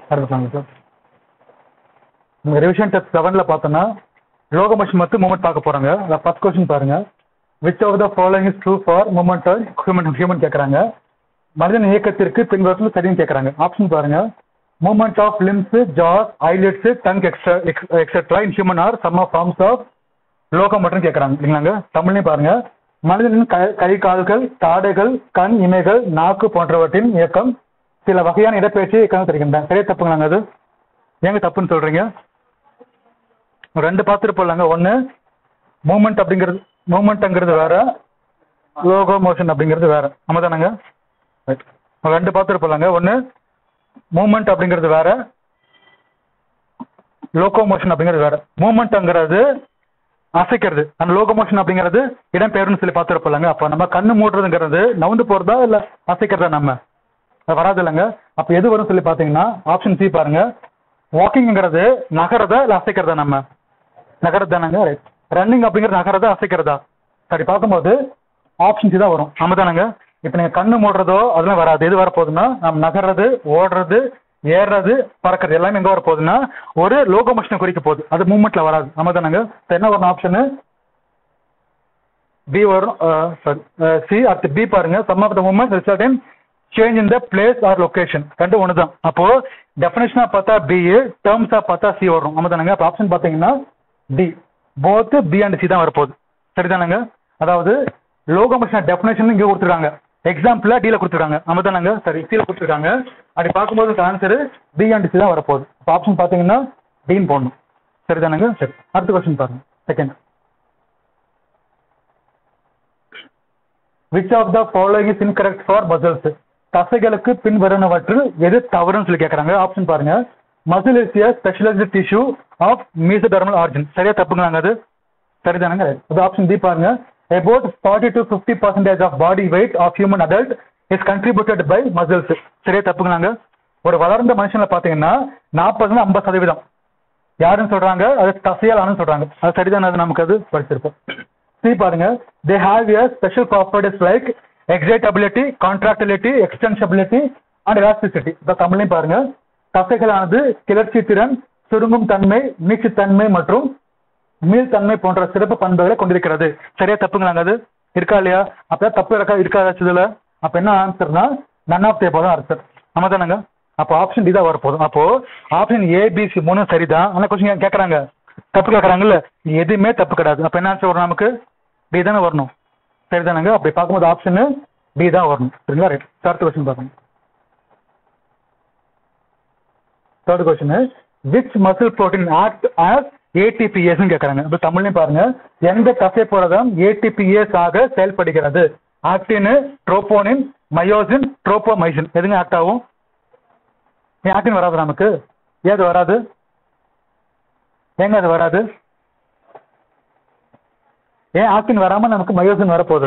ஆரம்பிக்கலாங்க sir நம்ம revision test செவனில் பார்த்தோன்னா லோகமோஷன் மட்டும் மூமெண்ட் பார்க்க போகிறாங்க அதில் ஃபர்ஸ்ட் கொஸ்டின் பாருங்க which of the following is true for movement human human கேட்குறாங்க மனிதன் இயக்கத்திற்கு பின்வரத்தில் சரின்னு கேட்குறாங்க ஆப்ஷன் பாருங்க movement of limbs jaws eyelids tongue extra etcetera in human are some of forms of locomotion கேட்குறாங்க இல்லைங்களாங்க தமிழ்லையும் பாருங்க மனிதனின் கை கை கால்கள் தாடைகள் கண் இமைகள் நாக்கு போன்றவற்றின் இயக்கம் சில வகையான இடப்பெயர்ச்சி இயக்கம் தெரிகின்றன சரியா தப்புங்களாங்க அது ஏங்க தப்புன்னு சொல்றீங்க ரெண்டு பார்த்துட்டு போடலாங்க ஒன்று மூமெண்ட் அப்படிங்கிறது மூமெண்ட்ங்கிறது வேற லோகோ மோஷன் அப்படிங்கிறது வேற ஆமா தானங்க Right. ரெண்டு பார்த்துட்டு போடலாங்க ஒன்று மூமெண்ட் அப்படிங்கிறது வேற லோகோ மோஷன் அப்படிங்கிறது வேற மூமெண்ட்ங்கிறது அசைக்கிறது அந்த லோகோமோஷன் அப்படிங்கிறது இடம்பெயர்னு சொல்லி பார்த்துருப்போம்லங்க அப்போ நம்ம கண்ணு மூடுறதுங்கிறது நவுந்து போறதா இல்ல அசைக்கிறதா நம்ம அது வராது இல்லைங்க அப்போ எது வரும்னு சொல்லி பார்த்தீங்கன்னா ஆப்ஷன் சி பாருங்க வாக்கிங்கிறது நகரதா இல்ல அசைக்கிறதா நம்ம நகரது தானங்க ரைட் ரன்னிங் அப்படிங்கிறது நகரதா அசைக்கிறதா சரி பார்க்கும்போது ஆப்ஷன் சி தான் வரும் ஆமா தானங்க இப்போ நீங்க கண்ணு மூடுறதோ அதெல்லாம் வராது எது வரப்போகுதுன்னா நம்ம நகர்றது ஓடுறது ஏறுறது பறக்கிறது எல்லாமே எங்க வர போகுதுன்னா ஒரு லோகோமோஷனை குறிக்க போகுது அது மூமெண்ட்ல வராது ஆமா தானங்க இப்ப என்ன வரும் ஆப்ஷனு பி வரும் சாரி சி அடுத்து பி பாருங்க some of the movement result in change in the place or location ரெண்டு ஒன்று தான் அப்போ டெஃபினேஷனா பார்த்தா பி டேர்ம்ஸா பார்த்தா சி வரும் ஆமா தானங்க அப்போ ஆப்ஷன் பார்த்தீங்கன்னா D both B and C தான் வரப்போகுது சரிதானங்க அதாவது லோகோமோஷன் டெஃபினேஷன் இங்கே கொடுத்துருக்காங்க எக்ஸாம்பிளா டில கொடுத்துருக்காங்க ஆமா தானங்க சரி சில கொடுத்துருக்காங்க அப்படி பார்க்கும்போது ஆன்சர் பி அண்ட் சி தான் வரப்போகுது இப்போ ஆப்ஷன் பார்த்தீங்கன்னா டின்னு போடணும் சரிதானங்க சரி அடுத்த கொஸ்டின் பாருங்க second which of the following is incorrect for muscles தசைகளுக்கு பின்வருவனவற்றில் எது தவறுன்னு சொல்லி கேட்குறாங்க ஆப்ஷன் பாருங்க muscle is a specialised tissue of mesodermal origin சரியா தப்புங்களாங்க அது சரிதானங்க அது ஆப்ஷன் பி பாருங்க about 40 to 50 percentage of body weight of human adult is contributed by muscles சரியா தப்புங்களாங்க ஒரு வளர்ந்த மனுஷன்ல பாத்தீங்கன்னா நாற்பது ஐம்பது சதவீதம் யாருன்னு சொல்றாங்க அது தசையால் சொல்றாங்க அது சரிதானே அது நமக்கு அது படிச்சிருப்போம் சி பாருங்க they have a special properties like excitability contractility extensibility and elasticity இப்போ தமிழ்லையும் பாருங்க தசைகளானது கிளர்ச்சி திறன் சுருங்கும் தன்மை நீச்சுத்தன்மை மற்றும் மீள்தன்மை போன்ற சிறப்பு பண்புகளை கொண்டிருக்கிறது சரியா தப்புங்களாங்க அது இருக்கா இல்லையா அப்ப தப்பு இருக்கா இருக்கா இதுல அப்ப என்ன ஆன்சர்னா நன் ஆஃப் தேப்போ தான் ஆன்சர் ஆமா தானங்க அப்போ ஆப்ஷன் டி தான் வரப்போதும் அப்போ ஆப்ஷன் ஏபிசி மூணு சரிதான் ஆனா கொஸ்டின் கேட்கறாங்க தப்பு கேட்கறாங்கல்ல எதுவுமே தப்பு கிடையாது அப்ப என்ன ஆன்சர் வரும் நமக்கு டி தானே வரணும் சரிதானங்க அப்படி பார்க்கும்போது ஆப்ஷன் டி தான் வரணும் சரிங்களா ரைட் தேர்ட் கொஸ்டின் பார்க்கணும் third question which muscle protein act as ATPase கேட்கறாங்க இப்போ தமிழ்லையும் பாருங்க எந்த தசை புரதம் ஏடிபிஎஸ் ஆக செயல்படுகிறது ஆக்டின் ட்ரோபோனின் மயோசின் ட்ரோபோமைசின் எதுங்க ஆக்ட் ஆகும் ஏன் ஆக்டின் வராது நமக்கு ஏன் அது வராது ஏங்க அது வராது ஏன் ஆக்டின் வராம நமக்கு மயோசின் வரப்போகுது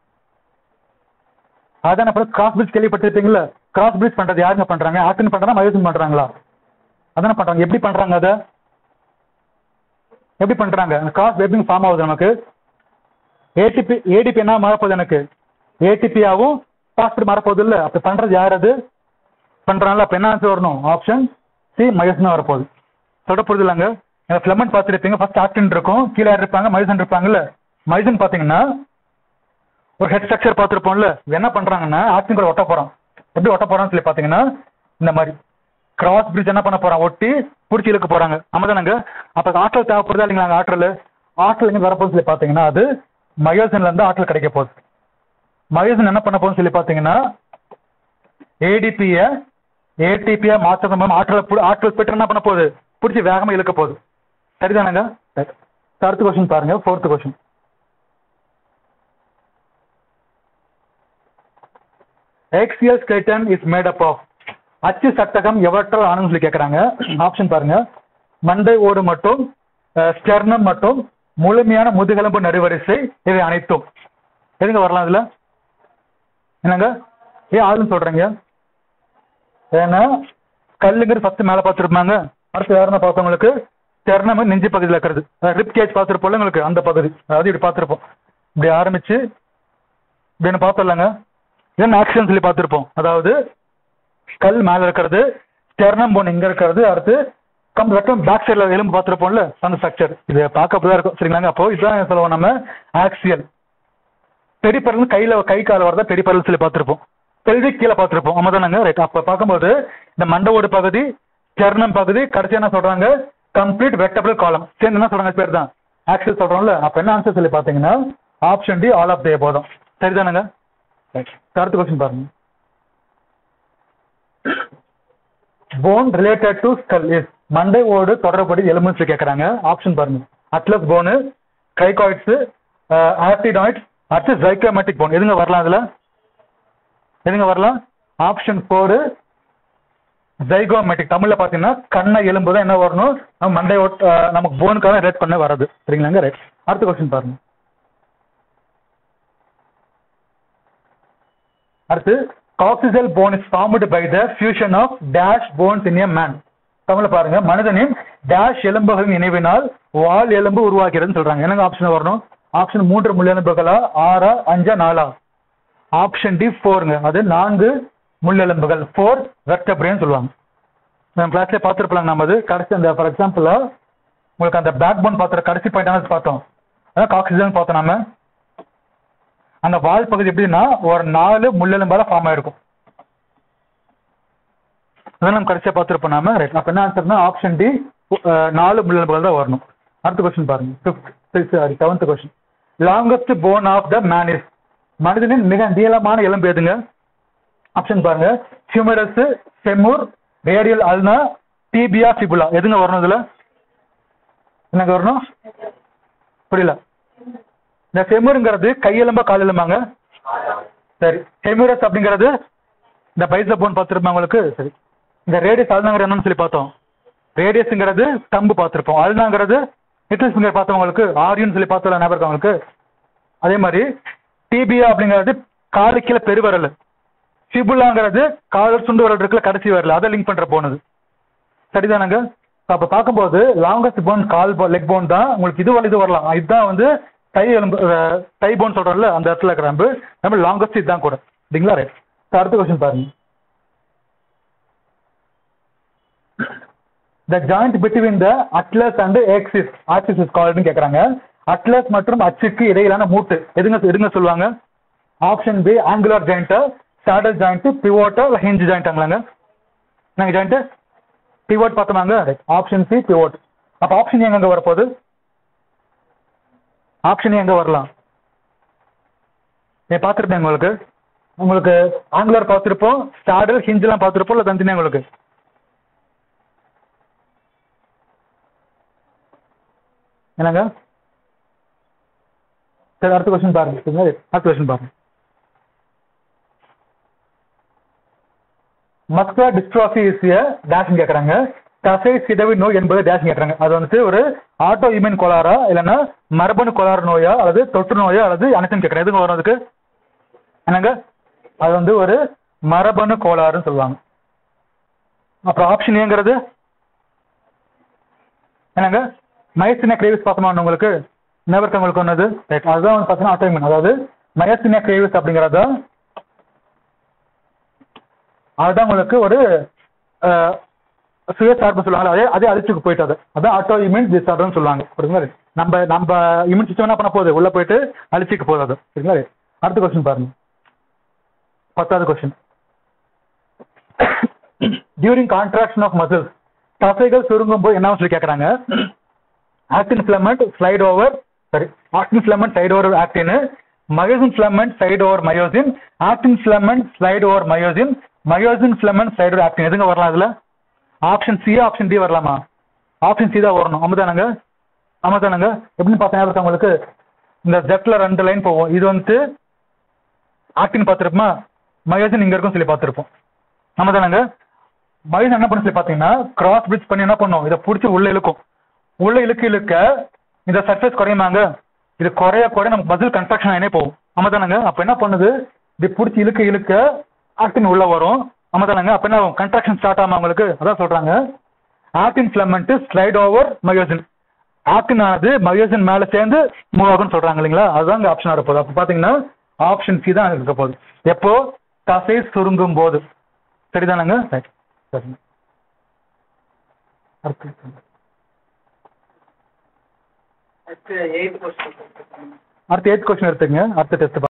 அதான் அப்புறம் கிராஸ் பிரிட்ஜ் கேள்விப்பட்டிருப்பீங்களா கிராஸ் பிரிட்ஜ் பண்றது யாருங்க பண்றாங்க ஆக்டின் பண்றாங்க மயோசின் பண்றாங்களா அதானே பண்றாங்க எப்படி பண்றாங்க அதை எப்படி பண்றாங்க கிராஸ் எப்படி ஃபார்ம் ஆகுது நமக்கு ஏடிபி ஏடிபி என்ன மாறப்போகுது எனக்கு ஏடிபியாவும் பாஸ்போர்ட் மாறப்போகுது இல்ல அப்ப பண்றது யார் அது பண்றாங்கல்ல அப்ப என்ன ஆன்சர் வரணும் ஆப்ஷன் சி மயோசின் வரப்போகுது சொல்ல புரியுது இல்லைங்க ஃபிளமெண்ட் பார்த்துருப்பீங்க ஃபர்ஸ்ட் ஆக்டின் இருக்கும் கீழே யார் இருப்பாங்க மயோசின் இருப்பாங்கல்ல மயோசின் பாத்தீங்கன்னா ஒரு ஹெட் ஸ்ட்ரக்சர் பார்த்துருப்போம்ல என்ன பண்றாங்கன்னா ஆக்டின் கூட ஒட்ட போறோம் எப்படி ஒட்ட போறான்னு சொல்லி பாத்தீங்கன்னா இந்த மாதிரி கிராஸ் பிரிட்ஜ் என்ன பண்ண போறான் ஒட்டி பிடிச்சி இழுக்க போறாங்க ஆமாதானங்க அப்ப ஆற்றல் தேவைப்படுதா இல்லைங்களா ஆற்றல் ஆற்றல் எங்க வரப்போகுது சொல்லி பாத்தீங்கன்னா அது மயோசன்ல இருந்து ஆற்றல் கிடைக்க போகுது மயோசன் என்ன பண்ண போகுதுன்னு சொல்லி பாத்தீங்கன்னா ஏடிபிய ஏடிபிய மாற்றம் மூலம் ஆற்றல் பு- ஆற்றல் பெற்று என்ன பண்ண போகுது பிடிச்சி வேகமா இழுக்க போகுது சரிதானங்க அடுத்த கொஸ்டின் பாருங்க fourth question axial skeleton is made up of அச்சு சட்டகம் எவற்றால் ஆனதுன்னு சொல்லி கேட்குறாங்க ஆப்ஷன் பாருங்க மண்டை ஓடு மட்டும் ஸ்டெர்னம் மற்றும் முழுமையான முதுகெலும்பு நடுவரிசை இவை அனைத்தும் எதுங்க வரலாம் இதுல என்னங்க ஏன் ஆளுன்னு சொல்றீங்க ஏன்னா கல்லுங்கிறது ஃபர்ஸ்ட் மேலே பார்த்துருப்பாங்க அடுத்து வேற என்ன பார்த்தவங்களுக்கு ஸ்டெர்னம் நெஞ்சு பகுதியில் இருக்கிறது ரிப் கேஜ் பார்த்துருப்போம்ல உங்களுக்கு அந்த பகுதி அதாவது இப்படி பார்த்துருப்போம் இப்படி ஆரம்பிச்சு இப்படின்னு பார்த்தோம்லங்க இதெல்லாம் ஆக்ஷன் சொல்லி பார்த்துருப்போம் அதாவது கல் மேல இருக்கிறது ஸ்டெர்னம் போன் இங்க இருக்கிறது அடுத்து கம் வெட்டம் பேக் சைடில் எலும்பு பார்த்துருப்போம்ல அந்த ஸ்ட்ரக்சர் இது பார்க்க அப்படிதான் இருக்கும் சரிங்களாங்க அப்போ இதுதான் சொல்லுவோம் நம்ம ஆக்சியல் பெரிப்பரல் கையில கை கால வரதா பெரிப்பரல் சொல்லி பார்த்துருப்போம் பெல்விக் கீழே பார்த்துருப்போம் ஆமா தானங்க ரைட் அப்போ பார்க்கும்போது இந்த மண்டவோடு பகுதி ஸ்டெர்னம் பகுதி கடைசி என்ன சொல்றாங்க கம்ப்ளீட் வெட்டபிள் காலம் சேர்ந்து என்ன சொல்றாங்க பேர் தான் ஆக்சியல் சொல்றோம்ல அப்ப என்ன ஆன்சர் சொல்லி பாத்தீங்கன்னா option D all of the போதும் சரிதானுங்க ரைட் அடுத்த கொஸ்டின் பாருங்க bone related to skull is மண்டை ஓடு தொடர்புடைய எலும்புன்னு கேட்கறாங்க ஆப்ஷன் பாருங்க அட்லஸ் போனு ட்ரைகாய்ட்ஸ் ஆர்டிடாய்ட்ஸ் அடுத்து ஜைக்கோமேட்டிக் போன் எதுங்க வரலாம் அதுல எதுங்க வரலாம் ஆப்ஷன் ஃபோரு ஜைகோமேட்டிக் தமிழ்ல பாத்தீங்கன்னா கண்ண எலும்பு தான் என்ன வரணும் நம்ம மண்டை ஓட் அஹ், நமக்கு போனுக்காக ரேட் பண்ண வராது சரிங்களாங்க ரைட் அடுத்த கொஸ்டின் பாருங்க அடுத்து coccygeal bone is formed by the fusion of dash bones in a man தமிழ்ல பாருங்க மனிதனின் டேஷ் எலும்புகளின் இணைவினால் வால் எலும்பு உருவாகிறதுன்னு சொல்றாங்க என்னங்க ஆப்ஷன் வரணும் ஆப்ஷன் மூன்று முள்ளெலும்புகளா ஆறா அஞ்சா நாலா ஆப்ஷன் டி ஃபோருங்க அது நான்கு முள்ளெலும்புகள் ஃபோர் வெர்டபிரேன்னு சொல்லுவாங்க நம்ம கிளாஸ்ல பார்த்துருப்பலாம் நம்ம அது கடைசி அந்த ஃபார் எக்ஸாம்பிள் உங்களுக்கு அந்த பேக் போன் பார்த்துற கடைசி பாயிண்ட் பார்த்தோம் அதான் காக்சிஜன் பார்த்தோம் நாம அந்த வால் பகுதி எப்படின்னா ஒரு நாலு முள்ளெலும்பால ஃபார்ம் ஆயிருக்கும் அதான் நம்ம கடைசியா பார்த்துருப்போம் நாம ரைட் அப்ப என்ன ஆன்சர்னா ஆப்ஷன் டி நாலு முள்ளெலும்புகள் தான் வரணும் அடுத்த கொஸ்டின் பாருங்க fifth sorry seventh question longest bone of the man is மனிதனின் மிக நீளமான எலும்பு எதுங்க ஆப்ஷன் பாருங்க ஹியூமரஸ் செமுர் ரேடியல் அல்னா டிபியா ஃபிபுலா எதுங்க வரணும் இதுல என்னங்க வரணும் புரியல இந்த ஃபெமுருங்கிறது கையெலும்பா கால் எலும்பாங்க சரி ஃபெமுரஸ் அப்படிங்கிறது இந்த பைசப் போன் பார்த்துருப்போம் உங்களுக்கு சரி இந்த ரேடியஸ் அல்னாங்கிற என்னன்னு சொல்லி பார்த்தோம் ரேடியஸ்ங்கிறது தம்பு பார்த்துருப்போம் அல்னாங்கிறது லிட்டில் ஃபிங்கர் பார்த்தோம் உங்களுக்கு ஆரியும் சொல்லி பார்த்தோம் ஞாபகம் இருக்கா உங்களுக்கு அதே மாதிரி டிபியா அப்படிங்கிறது காலு கீழே பெருவரல் ஃபிபுலாங்கிறது கால் சுண்டு வரல் இருக்குல்ல கடைசி வரல அதை லிங்க் பண்ற போனது சரிதானங்க அப்ப பார்க்கும்போது லாங்கஸ்ட் போன் கால் லெக் போன் தான் உங்களுக்கு இது வரல இது வரலாம் இதுதான் வந்து டை எலும்பு அஹ், டை போன் சொல்றோம்ல அந்த இடத்துல இருக்கிற எலும்பு நம்ம லாங்கஸ்ட் இதுதான் கூட சரிங்களா ரைட் அடுத்த கொஸ்டின் பாருங்க the joint between the atlas and axis axis is கால்டுன்னு கேட்குறாங்க அட்லஸ் மற்றும் அச்சுக்கு இடையிலான மூட்டு எதுங்க எதுங்க சொல்லுவாங்க option B angular joint saddle joint பிவோட்டா இல்லை ஹிஞ்ச் ஜாயிண்டாங்களாங்க நாங்கள் ஜாயிண்ட் பிவோட் பார்த்தோமாங்க ஆப்ஷன் சி பிவோட் அப்போ ஆப்ஷன் எங்க வரப்போகுது ஆப்ஷன் எங்க வரலாம் ஏன் பார்த்துருப்பேன் உங்களுக்கு உங்களுக்கு ஆங்குலர் பார்த்துருப்போம் ஸ்டாடல் ஹிஞ்செலாம் பார்த்துருப்போம் இல்லை தந்தினே உங்களுக்கு என்னங்க சரி அடுத்த கொஸ்டின் பாருங்க சரிங்களா? அடுத்த கொஸ்டின் பாருங்க muscular dystrophy is a dash கேட்குறாங்க தசை சிதவி நோய் என்பது டேஷ் கேட்குறாங்க அது வந்துட்டு ஒரு ஆட்டோ இம்யூன் கோளாறா இல்லைன்னா மரபணு கோளாறு நோயா அல்லது தொற்று நோயா அல்லது அனைத்தும் கேட்குறேன் எதுங்க வரும் அதுக்கு என்னங்க அது வந்து ஒரு மரபணு கோளாறுன்னு சொல்லுவாங்க அப்புறம் ஆப்ஷன் ஏங்கிறது என்னங்க மயசினியா கிரேவிஸ் பார்த்தோமா உங்களுக்கு ஞாபகம் உங்களுக்கு ஒன்னது ரைட் அதுதான் வந்து பார்த்தீங்கன்னா ஆட்டோமின் அதாவது மயசினியா கிரேவிஸ் அப்படிங்கிறது தான் அதுதான் உங்களுக்கு ஒரு அஹ், சுயசார்பு சொல்லுவாங்க அதே அதே அழிச்சுக்கு போயிட்டு அது அதான் ஆட்டோ இம்யூன் டிசார்டர்னு சொல்லுவாங்க புரியுங்களா நம்ம நம்ம இம்யூன் சிஸ்டம் என்ன பண்ண போகுது உள்ள போயிட்டு அழிச்சுக்கு போகுது அது சரிங்களா அடுத்த கொஸ்டின் பாருங்க பத்தாவது question during contraction of muscles தசைகள் சுருங்கும் போது என்ன சொல்லி கேட்குறாங்க actin filament slide over sorry actin filament side over actin myosin filament side over myosin actin filament slide over myosin myosin filament side over actin எதுங்க வரலாம் அதுல ஆப்ஷன் சி ஆப்ஷன் டி வரலாமா ஆப்ஷன் சி தான் வரணும் ஆமாதானங்க ஆமாதானங்க எப்படின்னு பார்த்தீங்கன்னா உங்களுக்கு இந்த ஜெட்ல ரெண்டு லைன் போகும் இது வந்துட்டு ஆக்டின் பார்த்துருப்போமா மயோசின் இங்க இருக்கும் சொல்லி பார்த்துருப்போம் ஆமாதானங்க மயோசின் என்ன பண்ண சொல்லி பார்த்தீங்கன்னா கிராஸ் பிரிட்ஜ் பண்ணி என்ன பண்ணும் இதை பிடிச்சி உள்ள இழுக்கும் உள்ள இழுக்க இழுக்க இந்த சர்ஃபேஸ் குறையுமாங்க இது குறைய குறைய நமக்கு பதில் கன்ஸ்ட்ரக்ஷன் ஆகினே போகும் ஆமாதானங்க அப்ப என்ன பண்ணுது இது பிடிச்சி இழுக்க இழுக்க ஆக்டின் உள்ள வரும் ஆமாதானங்க அப்ப என்ன கன்ஸ்ட்ரக்ஷன் ஸ்டார்ட் ஆகும் உங்களுக்கு அதான் சொல்றாங்க actin filament slide over myosin actin ஆனது மயோசின் மேல சேர்ந்து மூவ் ஆகும்னு சொல்றாங்க இல்லைங்களா அதுதான் இங்க ஆப்ஷன் வரப்போகுது அப்ப பாத்தீங்கன்னா ஆப்ஷன் சி தான் இருக்க போகுது எப்போ தசை சுருங்கும் போது சரிதானங்க Right. சரிங்க அடுத்து அடுத்து எயிட் கொஸ்டின் அடுத்து எயித் கொஸ்டின் எடுத்துங்க அடுத்த டெஸ்ட்